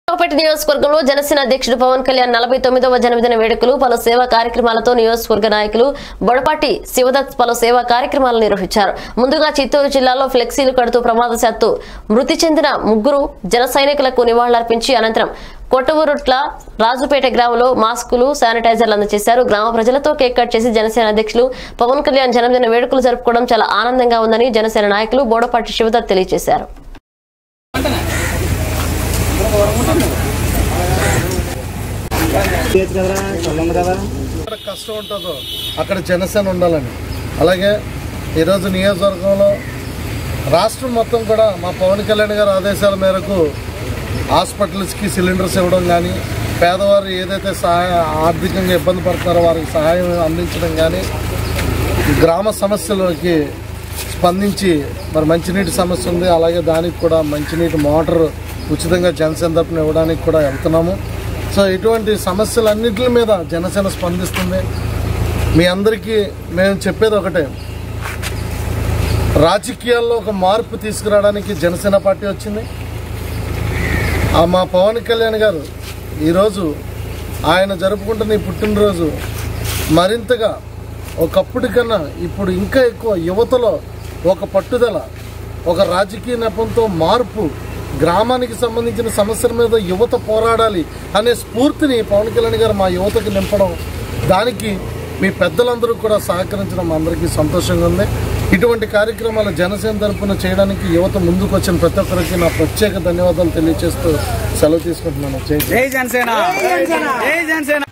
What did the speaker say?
రావుపేట నియోజకవర్గంలో జనసేన అధ్యక్షుడు పవన్ కళ్యాణ్ నలభై తొమ్మిదవ జన్మదిన వేడుకలు పలు సేవా కార్యక్రమాలతో నియోజకవర్గ నాయకులు బొడపాటి శివదత్ పలు సేవా కార్యక్రమాలు నిర్వహించారు ముందుగా చిత్తూరు జిల్లాలో ఫ్లెక్సీలు కడుతూ ప్రమాదశాత్తు మృతి చెందిన ముగ్గురు జన సైనికులకు నివాళులర్పించి అనంతరం కొట్టవూరుట్ల రాజుపేట గ్రామంలో మాస్కులు శానిటైజర్లు అందజేశారు గ్రామ ప్రజలతో కేక్ కట్ చేసి జనసేన అధ్యక్షులు పవన్ కళ్యాణ్ జన్మదిన వేడుకలు జరుపుకోవడం చాలా ఆనందంగా ఉందని జనసేన నాయకులు బోడపాటి శివదత్ తెలియజేశారు చేయొచ్చు కదరా చల్లంది కదా ఎక్కడ కష్టం ఉంటుందో అక్కడ జనసేన ఉండాలని అలాగే ఈరోజు నియోజకవర్గంలో రాష్ట్రం మొత్తం కూడా మా పవన్ కళ్యాణ్ గారి ఆదేశాల మేరకు హాస్పిటల్స్కి సిలిండర్స్ ఇవ్వడం కానీ పేదవారు ఏదైతే సహాయ ఆర్థికంగా ఇబ్బంది పడుతున్నారో వారికి సహాయం అందించడం కానీ గ్రామ సమస్యలకి స్పందించి మరి మంచినీటి సమస్య ఉంది అలాగే దానికి కూడా మంచినీటి మోటార్ ఉచితంగా జనసేన తరపున ఇవ్వడానికి కూడా వెళ్తున్నాము సో ఇటువంటి సమస్యలన్నింటి మీద జనసేన స్పందిస్తుంది మీ అందరికీ మేము చెప్పేది ఒకటే రాజకీయాల్లో ఒక మార్పు తీసుకురావడానికి జనసేన పార్టీ వచ్చింది ఆ మా పవన్ కళ్యాణ్ గారు ఈరోజు ఆయన జరుపుకుంటున్న ఈ పుట్టినరోజు మరింతగా ఒకప్పటి కన్నా ఇప్పుడు ఇంకా ఎక్కువ యువతలో ఒక పట్టుదల ఒక రాజకీయ నెపంతో మార్పు గ్రామానికి సంబంధించిన సమస్యల మీద యువత పోరాడాలి అనే స్ఫూర్తిని పవన్ కళ్యాణ్ గారు మా యువతకి నింపడం దానికి మీ పెద్దలందరూ కూడా సహకరించడం మా అందరికీ సంతోషంగా ఉంది ఇటువంటి కార్యక్రమాలు జనసేన తరపున చేయడానికి యువత ముందుకు వచ్చిన ప్రతి ఒక్కరికి నా ప్రత్యేక ధన్యవాదాలు తెలియజేస్తూ సెలవు తీసుకుంటున్నాను జై జై. జై జనసేన జై జనసేన